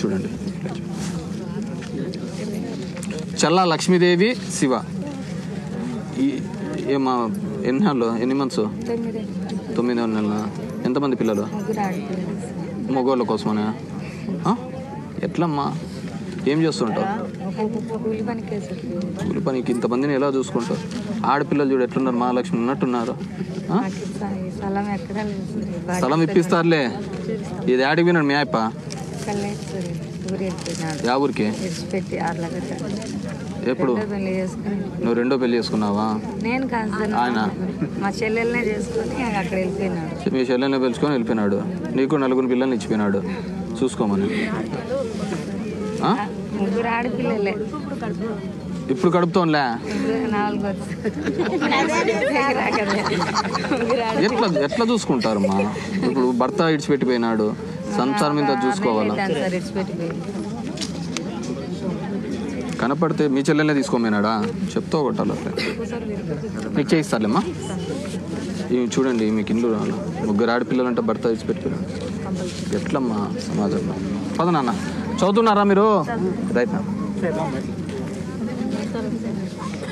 చూడండి చల్లా లక్ష్మీదేవి శివ ఈ ఏమా ఎన్ని నెలలు ఎన్ని మంత్స్ తొమ్మిది తొమ్మిది నెలల ఎంతమంది పిల్లలు ముగ్గురు ఆడపిల్లలు మగవాళ్ళ కోసమనే ఆ? ఎట్లమ్మా ఏం చేస్తుంటావు కూలి పనికి వేసారు కూలి పనికి ఇంతమందిని ఎలా చూసుకుంటావు ఆడపిల్లలు చూడు ఎట్లున్నారు మహాలక్ష్మి ఉన్నట్టున్నారు ఆ? నాకు ఈ స్థలం ఎక్కడ లేదు సార్. బాగా స్థలం ఇప్పిస్తారులే ఇది ఆడికి విన్నాడు మీ ఆయప్ప ఇక్కడ లేదు సార్. ఊరు వెళ్ళిపోయినాడు యా ఊరికి విడిచిపెట్టి ఆర్లగడ్డ ఎప్పుడు రెండో పెళ్లి చేసుకుని నువ్వు రెండో పెళ్లి చేసుకున్నావా నేను కాదు సార్ ఆయన మా చెల్లెల్నే చేసుకుని అక్కడ వెళ్ళిపోయినాడు మీ చెల్లెల్ని పిలుచుకొని వెళ్ళిపోయినాడు నీకు నలుగురు పిల్లల్ని ఇచ్చిపోయినాడు చూసుకోమని ఆ? ముగ్గురు ఆడపిల్లలే ఇప్పుడు కడుపుతోంలే ముగ్గురు నాలుగు ముగ్గురు ఆడ ఎట్లా ఎట్లా చూసుకుంటారమ్మా ఇప్పుడు భర్త ఇడిచిపెట్టిపోయినాడు సంసారం మీద చూసుకోవాలా దాన్ని సార్ విడిచిపెట్టిపోయింది కనపడితే మీ చెల్లెల్నే తీసుకోపోయినాడా చెప్తా కొట్టాలి అట్లా నీకు చేయిస్తారులేమ్మా ఇవి చూడండి మీకు ఇండ్లు రాను ముగ్గురు ఆడపిల్లలు అంటే భర్త ఇచ్చిపెట్టిపోయినాడు ఎట్లమ్మా సమాజంలో పద నాన్న చదువుతున్నారా మీరు రైట్ నా